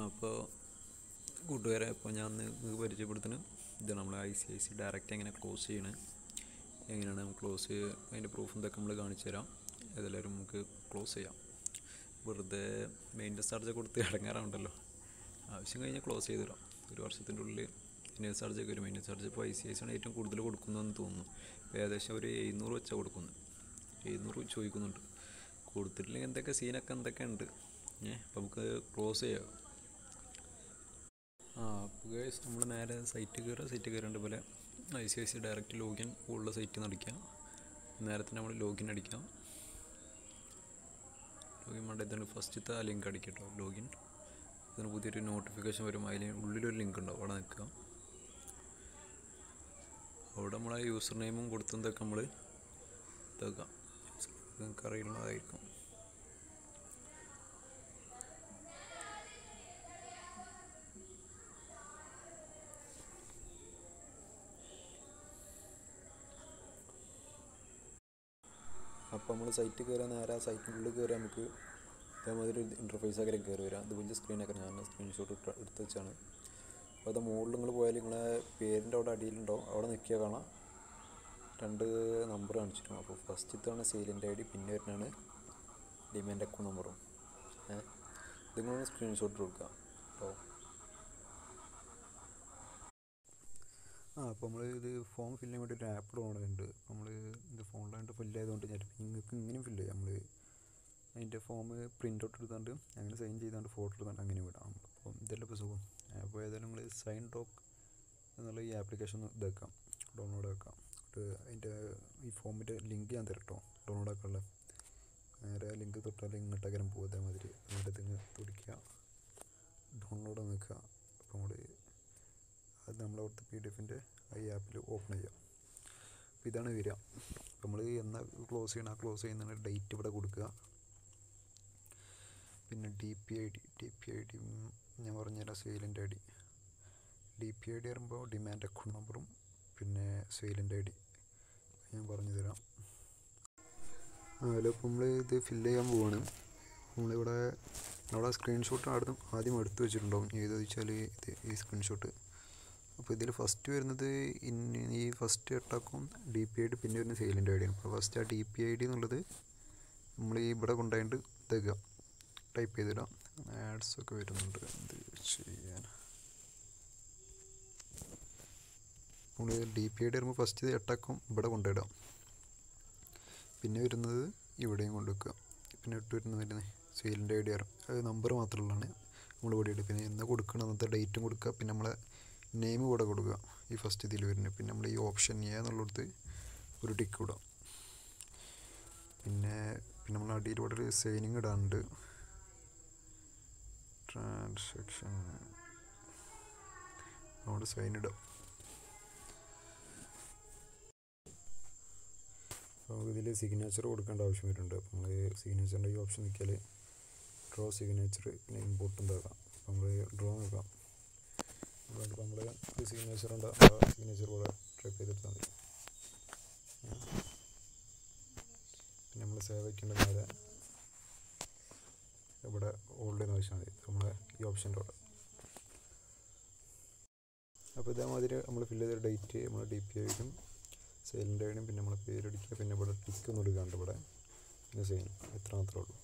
അപ്പോൾ കൂട്ടുകാരെ അപ്പോൾ ഞാൻ നിങ്ങൾക്ക് പരിചയപ്പെടുത്തുന്നത് ഇത് നമ്മൾ I C I C direct എങ്ങനെ ക്ലോസ് ചെയ്യണത് എങ്ങനെയാണ് ക്ലോസ് അതിൻ്റെ പ്രൂഫ് എന്തൊക്കെ നമ്മൾ കാണിച്ചു തരാം ഏതെല്ലാവരും നമുക്ക് ക്ലോസ് ചെയ്യാം വെറുതെ മെയിൻ്റെസ് ചാർജ് കൊടുത്ത് ഇടങ്ങാറാണ്ടല്ലോ ആവശ്യം കഴിഞ്ഞാൽ ക്ലോസ് ചെയ്ത് തരാം ഒരു വർഷത്തിൻ്റെ ഉള്ളിൽ മെയിൻ്റെസ് ചാർജ് ഒക്കെ വരും മെയിൻ്റെസ് ചാർജ് ഇപ്പോൾ ഐ സി ഐ സി ആണ് ഏറ്റവും കൂടുതൽ കൊടുക്കുന്നതെന്ന് തോന്നുന്നു ഇപ്പോൾ ഏകദേശം ഒരു എഴുന്നൂറ് വെച്ചാണ് കൊടുക്കുന്നത് എഴുന്നൂറ് ചോദിക്കുന്നുണ്ട് കൊടുത്തിട്ടില്ലെങ്കിൽ എന്തൊക്കെ സീനൊക്കെ എന്തൊക്കെ ഉണ്ട് ഏഹ് അപ്പോൾ നമുക്ക് ക്ലോസ് ചെയ്യാം ആ അപ്പോൾ ഗൈസ് നമ്മൾ നേരെ സൈറ്റ് കയറുക സൈറ്റ് കയറേണ്ട പോലെ I C I C direct login ഉള്ള സൈറ്റിൽ നിന്ന് അടിക്കാം നേരെ തന്നെ നമ്മൾ ലോഗിൻ അടിക്കാം ലോഗിൻ വേണ്ട ഇതാണ് ഫസ്റ്റത്തെ ആ ലിങ്ക് അടിക്കട്ടോ ലോഗിൻ ഇതിന് പുതിയൊരു നോട്ടിഫിക്കേഷൻ വരും അതിൽ ഉള്ളിലൊരു ലിങ്ക് ഉണ്ടാവും അവിടെ നിൽക്കുക അവിടെ നമ്മളെ യൂസർ നെയിമും കൊടുത്തതൊക്കെ നമ്മൾ ഇതാക്കാം നിങ്ങൾക്ക് അറിയുന്നതായിരിക്കും അപ്പോൾ നമ്മൾ സൈറ്റിൽ കയറാൻ നേരെ ആ സൈറ്റിനുള്ളിൽ കയറി നമുക്ക് ഇതേമാതിരി ഒരു ഇൻ്റർഫേസ് ഒക്കെ കയറി വരാം ഇത് വലിയ സ്ക്രീനൊക്കെ ഞാൻ സ്ക്രീൻഷോട്ട് ഇട്ട് എടുത്ത് വെച്ചാണ് അപ്പോൾ അത് മുകളിൽ നിങ്ങൾ പോയാൽ നിങ്ങളെ പേരിൻ്റെ അവിടെ അടിയിലുണ്ടാവും അവിടെ നിൽക്കിയാൽ കാണാം രണ്ട് നമ്പർ കാണിച്ചിട്ടുണ്ടാവും അപ്പോൾ ഫസ്റ്റത്താണ് സെയിലിൻ്റെ ഐ ഡി പിന്നെ വരുന്നതാണ് ഡിമാൻഡ് അക്കൗണ്ട് നമ്പറും ഏഹ് ഇത് നിങ്ങൾ സ്ക്രീൻഷോട്ട് കൊടുക്കുക കേട്ടോ ആ അപ്പോൾ നമ്മൾ ഇത് ഫോം ഫില്ല് ചെയ്യാൻ വേണ്ടി ഒരു ആപ്പ് ഡൗൺലോഡ് ഉണ്ട് നമ്മൾ ഇത് ഫോണിലായിട്ട് ഫില്ല് ആയതുകൊണ്ട് ഞാൻ നിങ്ങൾക്ക് ഇങ്ങനെയും ഫില്ല് ചെയ്യാം നമ്മൾ അതിൻ്റെ ഫോം പ്രിൻ്റ് ഔട്ട് എടുത്താണ്ട് അങ്ങനെ സൈൻ ചെയ്താണ്ട് ഫോട്ടോ എടുത്താണ്ട് അങ്ങനെ വിടാം അപ്പോൾ ഇതെല്ലാം ഇപ്പോൾ സുഖം അപ്പോൾ ഏതായാലും നമ്മൾ സൈൻ ഡോക്ക് എന്നുള്ള ഈ ആപ്ലിക്കേഷൻ ഇതാക്കാം ഡൗൺലോഡ് ആക്കാം എന്നിട്ട് അതിൻ്റെ ഈ ഫോമിൻ്റെ ലിങ്ക് ഞാൻ തരട്ടോ ഡൗൺലോഡ് ആക്കാനുള്ള നേരെ ലിങ്ക് തൊട്ടാൽ ഇങ്ങോട്ടേക്കാരം പോകും അതേമാതിരി നേരെ ഇതിങ്ങ് തുടിക്കുക ഡൗൺലോഡ് നിൽക്കുക അപ്പോൾ നമ്മൾ അത് നമ്മൾ അവിടുത്തെ പി ഡി എഫിൻ്റെ ഈ ആപ്പിൽ ഓപ്പൺ ചെയ്യാം അപ്പോൾ ഇതാണ് വരിക നമ്മൾ എന്നാ ക്ലോസ് ചെയ്യണം ആ ക്ലോസ് ചെയ്യുന്ന ഡേറ്റ് ഇവിടെ കൊടുക്കുക പിന്നെ D P I D D P I D ഞാൻ പറഞ്ഞുതരാം സെയിലിൻ്റെ I D D P I D പറയുമ്പോൾ ഡിമാൻഡ് അക്കൗണ്ട് നമ്പറും പിന്നെ സെയിലിൻ്റെ ഐ ഡി ഞാൻ പറഞ്ഞു തരാം അതിലിപ്പോൾ നമ്മൾ ഇത് ഫില്ല് ചെയ്യാൻ പോവാണ് നമ്മളിവിടെ അവിടെ സ്ക്രീൻഷോട്ട് ആദ്യം ആദ്യം എടുത്തു വെച്ചിട്ടുണ്ടാവും ഏത് വെച്ചാൽ ഇത് ഈ സ്ക്രീൻഷോട്ട് അപ്പോൾ ഇതിൽ ഫസ്റ്റ് വരുന്നത് ഇൻ ഈ ഫസ്റ്റ് എട്ടാക്കും ഡി പി ഐ ഡി പിന്നെ വരുന്ന സെയിലിൻ്റെ ഐ ഡിയാണ് അപ്പോൾ ഫസ്റ്റ് ആ ഡി പി ഐ ഡി എന്നുള്ളത് നമ്മൾ ഈ ഇവിടെ കൊണ്ടുപോയിട്ട് ഇതേക്കുക ടൈപ്പ് ചെയ്തിടാം ആഡ്സ് ഒക്കെ വരുന്നുണ്ട് എന്ത് ചെയ്യാൻ നമ്മൾ ഡി പി ഐ ഡി വരുമ്പോൾ ഫസ്റ്റ് എട്ടാക്കും ഇവിടെ കൊണ്ടുപോയിടാം പിന്നെ വരുന്നത് ഇവിടെയും കൊണ്ടുവെക്കുക പിന്നെ ഇട്ട് വരുന്നത് വരുന്നത് സെയിലിൻ്റെ ഐ ഡി ആറും അത് നമ്പർ മാത്രമുള്ളതാണ് നമ്മൾ ഇവിടെ ഇടുക പിന്നെ എന്നാ കൊടുക്കണം അന്നത്തെ ഡേറ്റും കൊടുക്കുക പിന്നെ നമ്മളെ നെയിം കൂടെ കൊടുക്കുക ഈ ഫസ്റ്റ് ഇതിൽ വരുന്നത് പിന്നെ നമ്മൾ ഈ ഓപ്ഷൻ എ എന്നുള്ളിടത്ത് ഒരു ടിക്ക് ഇടാം പിന്നെ പിന്നെ നമ്മൾ അടിയിൽ ഇവിടെ ഒരു സൈനിങ് ഇടാനുണ്ട് ട്രാൻസാക്ഷൻ അവിടെ സൈൻ ഇടാം അപ്പോൾ ഇതിൽ സിഗ്നേച്ചർ കൊടുക്കേണ്ട ആവശ്യം വരുന്നുണ്ട് അപ്പോൾ നമ്മൾ സിഗ്നേച്ചറിൻ്റെ ഈ ഓപ്ഷൻ നിൽക്കിയാൽ ഡ്രോ സിഗ്നേച്ചർ പിന്നെ ഇമ്പോർട്ട് എന്താക്കാം അപ്പോൾ നമ്മൾ ഡ്രോ നോക്കാം അപ്പോൾ നമ്മൾ ഈ സിഗ്നേച്ചർ ഉണ്ട് ആ സിഗ്നേച്ചർ കൂടെ ടൈപ്പ് ചെയ്തെടുത്താൽ മതി പിന്നെ നമ്മൾ സേവ് വയ്ക്കേണ്ട നേരെ ഇവിടെ ഹോൾഡ് ചെയ്യുന്ന ആവശ്യം മതി നമ്മളെ ഈ ഓപ്ഷൻ്റെ അവിടെ അപ്പോൾ ഇതേമാതിരി നമ്മൾ ഫില്ല് ചെയ്ത ഡേറ്റ് നമ്മൾ ഡി പി ഐക്കും സെയിലിൻ്റെ ഐഡിയും പിന്നെ നമ്മൾ പേരടിക്കുക പിന്നെ ഇവിടെ ടിക്ക് ഒന്നും എടുക്കാണ്ട് ഇവിടെ പിന്നെ സെയിൻ എത്ര മാത്രമേ ഉള്ളൂ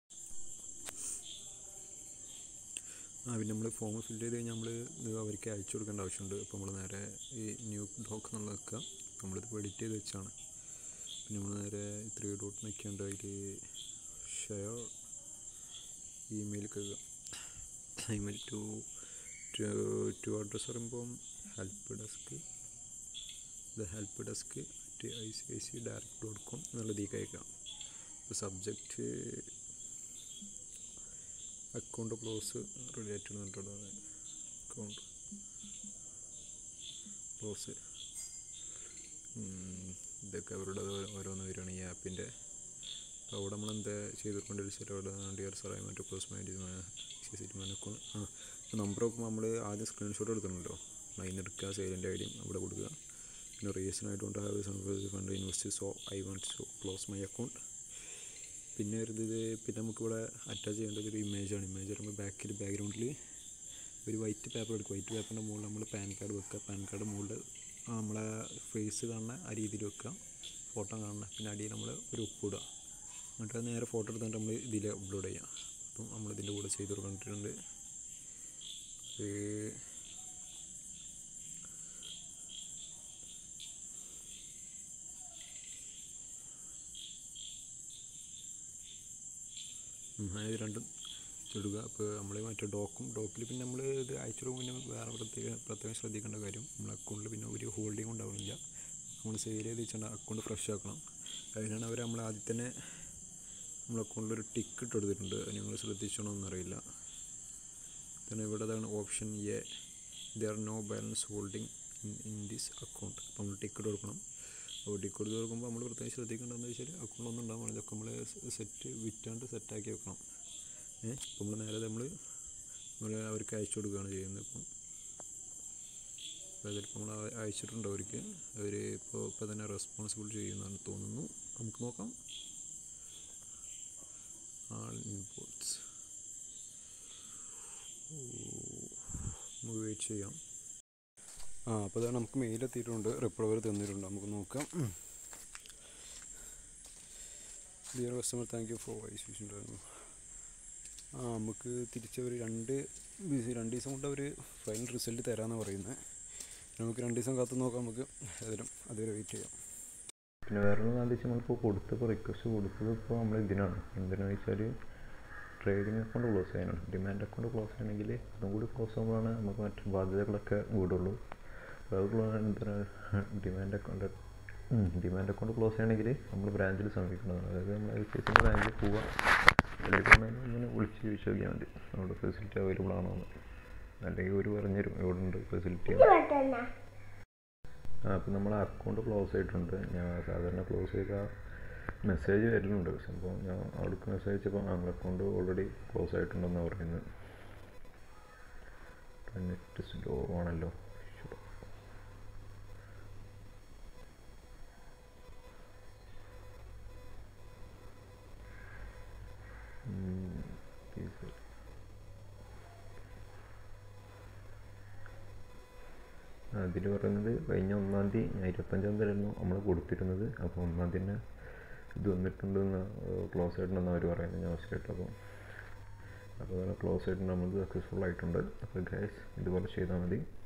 ആ പിന്നെ നമ്മൾ ഫോം ഫില്ല് ചെയ്ത് കഴിഞ്ഞാൽ നമ്മൾ ഇത് അവർക്ക് അയച്ചു കൊടുക്കേണ്ട ആവശ്യമുണ്ട് അപ്പോൾ നമ്മൾ നേരെ ഈ ന്യൂ ഡോക്ക് എന്നുള്ള വെക്കുക നമ്മളിത് എഡിറ്റ് ചെയ്ത് വെച്ചാണ് പിന്നെ നമ്മൾ നേരെ ത്രീ ഡോട്ട് നിൽക്കേണ്ട അതിൽ ഷെയർ ഇമെയിൽ കഴുകുക ഇമെയിൽ ടു ടു അഡ്രസ്സ് പറയുമ്പം help desk the help desk at I C I C direct dot com എന്നുള്ളതിലേക്ക് അയക്കാം ഇപ്പോൾ സബ്ജക്റ്റ് അക്കൗണ്ട് ക്ലോസ് റിലേറ്റഡ് എന്നിട്ടുള്ള അക്കൗണ്ട് ക്ലോസ് ഇതൊക്കെ അവരുടെ ഓരോന്ന് വരികയാണ് ഈ ആപ്പിൻ്റെ അപ്പോൾ അവിടെ നമ്മൾ എന്താ ചെയ്തിട്ടുണ്ട് വെച്ചാൽ അവിടെ ഡിയർ സാറായി മറ്റു close mind C C T account ആ ഇപ്പോൾ നമ്പർ നോക്കുമ്പോൾ നമ്മൾ ആദ്യം സ്ക്രീൻഷോട്ട് എടുത്തിട്ടുണ്ടല്ലോ അതിന് എടുക്കുക സൈലൻ്റ് ഐ ഡിയും അവിടെ കൊടുക്കുക പിന്നെ reason I don't have some fund invest so I want to close my account പിന്നെ വരുന്നത് പിന്നെ നമുക്കിവിടെ അറ്റാച്ച് ചെയ്യേണ്ടത് ഒരു ഇമേജാണ് ഇമേജ് പറയുമ്പോൾ ബാക്കിൽ ബാക്ക്ഗ്രൗണ്ടിൽ ഒരു വൈറ്റ് പേപ്പർ എടുക്കുക വൈറ്റ് പേപ്പറിൻ്റെ മുകളിൽ നമ്മൾ പാൻ കാർഡ് വെക്കുക പാൻ കാർഡ് മുകളിൽ നമ്മളെ ഫേസ് കാണുന്ന ആ രീതിയിൽ വെക്കുക ഫോട്ടോ കാണുന്ന പിന്നെ അടിയിൽ നമ്മൾ ഒരു ഉപ്പ് ഇടുക എന്നിട്ട് അത് നേരെ ഫോട്ടോ എടുത്തിട്ട് നമ്മൾ ഇതിൽ അപ്ലോഡ് ചെയ്യാം അപ്പം നമ്മൾ ഇതിൻ്റെ കൂടെ ചെയ്ത് കൊടുക്കേണ്ടിട്ടുണ്ട് അതായത് രണ്ടും ചുടുക അപ്പോൾ നമ്മൾ മറ്റേ ഡോക്കും ഡോക്കിൽ പിന്നെ നമ്മൾ ഇത് അയച്ചിടുമ്പോൾ പിന്നെ വേറെ പ്രത്യേക പ്രത്യേകം ശ്രദ്ധിക്കേണ്ട കാര്യം നമ്മൾ അക്കൗണ്ടിൽ പിന്നെ ഒരു ഹോൾഡിംഗ് ഉണ്ടാവുന്നില്ല നമ്മൾ സേവ് ചെയ്ത് വെച്ചാൽ അക്കൗണ്ട് ഫ്രഷ് ആക്കണം അതിനാണ് അവർ നമ്മൾ ആദ്യം തന്നെ നമ്മൾ അക്കൗണ്ടിൽ ഒരു ടിക്ക് ഇട്ട് കൊടുത്തിട്ടുണ്ട് അത് നിങ്ങൾ ശ്രദ്ധിച്ചോണമെന്നറിയില്ല then ഇവിടെ അതാണ് option either no balance holding in in this account അപ്പോൾ നമ്മൾ ടിക്ക് ഇട്ട് കൊടുക്കണം അപ്പോൾ ടിക്ക് കൊടുത്ത് കൊടുക്കുമ്പോൾ നമ്മൾ പ്രത്യേകം ശ്രദ്ധിക്കേണ്ടതെന്ന് വെച്ചാൽ അക്കൗണ്ടിലൊന്നും ഉണ്ടാകാൻ ഇതൊക്കെ നമ്മൾ സെറ്റ് വിറ്റാണ്ട് സെറ്റാക്കി വെക്കണം ഏഹ് അപ്പോൾ നമ്മൾ നേരെ നമ്മൾ നമ്മൾ അവർക്ക് അയച്ചു കൊടുക്കുകയാണ് ചെയ്യുന്നത് ഇപ്പം അപ്പോൾ അതിലിപ്പോൾ നമ്മൾ അയ- അയച്ചിട്ടുണ്ട് അവർക്ക് അവർ ഇപ്പോൾ ഇപ്പോൾ തന്നെ റെസ്പോൺസിബിൾ ചെയ്യുന്നതാണ് തോന്നുന്നു നമുക്ക് നോക്കാം ആൾ ഇൻപോർട്സ് നമുക്ക് വെയിറ്റ് ചെയ്യാം ആ അപ്പോൾ അതാണ് നമുക്ക് മെയിൽ എത്തിയിട്ടുണ്ട് റിപ്ലൈ അവർ തന്നിട്ടുണ്ട് നമുക്ക് നോക്കാം dear customer thank you for wise ഉണ്ടായിരുന്നു ആ നമുക്ക് തിരിച്ചവർ രണ്ട് ദിവസം രണ്ട് ദിവസം കൊണ്ട് അവർ ഫൈനൽ റിസൾട്ട് തരാമെന്ന് പറയുന്നത് നമുക്ക് രണ്ട് ദിവസം കാത്തു നോക്കാം നമുക്ക് ഏതായാലും അതുവരെ വെയിറ്റ് ചെയ്യാം പിന്നെ വേറൊരു എന്താ വെച്ചാൽ നമ്മളിപ്പോൾ കൊടുത്തപ്പോൾ റിക്വസ്റ്റ് കൊടുത്തത് ഇപ്പോൾ നമ്മൾ ഇതിനാണ് എന്തിനാണെന്ന് വെച്ചാൽ ട്രേഡിംഗ് അക്കൗണ്ട് ക്ലോസ് ചെയ്യാനാണ് ഡിമാൻഡ് അക്കൗണ്ട് ക്ലോസ് ചെയ്യണമെങ്കിൽ അതും കൂടി ക്ലോസ് ആകുമ്പോഴാണ് നമുക്ക് മറ്റു ബാധ്യതകളൊക്കെ കൂടുള്ളൂ അപ്പോൾ അത് എന്തിനാണ് demand account demand account close ചെയ്യണമെങ്കിൽ നമ്മൾ ബ്രാഞ്ചിൽ സമീപിക്കുന്നതാണ് അതായത് നമ്മൾ ഐ സി എസിൻ്റെ ബ്രാഞ്ചിൽ പോവുക അല്ലെങ്കിൽ ഇങ്ങനെ വിളിച്ച് ചോദിച്ചു നോക്കിയാൽ മതി അവിടെ ഫെസിലിറ്റി അവൈലബിൾ ആണോ എന്ന് അല്ലെങ്കിൽ ഒരു പറഞ്ഞുതരും എവിടെ ഉണ്ട് ഫെസിലിറ്റി ആ അപ്പം നമ്മൾ അക്കൗണ്ട് ക്ലോസ് ആയിട്ടുണ്ട് ഞാൻ സാധാരണ ക്ലോസ് ചെയ്ത മെസ്സേജ് വരുന്നുണ്ട് സംഭവം ഞാൻ അവിടേക്ക് മെസ്സേജ് അയച്ചപ്പോൾ ഞങ്ങളുടെ അക്കൗണ്ട് ഓൾറെഡി ക്ലോസ് ആയിട്ടുണ്ടെന്നാണ് പറയുന്നത് നെറ്റ് സ്ലോ ആണല്ലോ ശ്ശോ. ഉം, please. അതിൽ പറയുന്നത് കഴിഞ്ഞ ഒന്നാം തീയതി ഞാൻ ഇരുപത്തഞ്ചാം തീയതി ആയിരുന്നു നമ്മൾ കൊടുത്തിരുന്നത് അപ്പോൾ ഒന്നാം തീയതി തന്നെ ഇത് വന്നിട്ടുണ്ടെന്ന് ക്ലോസ് ആയിട്ടുണ്ടെന്ന് അവർ പറയുന്നത് ഞാൻ കേട്ടപ്പോൾ അപ്പോൾ അതാണ് ക്ലോസ് ആയിട്ട് നമ്മൾ സക്സസ്ഫുൾ ആയിട്ടുണ്ട് അപ്പോൾ ഗൈസ് ഇതുപോലെ ചെയ്താൽ മതി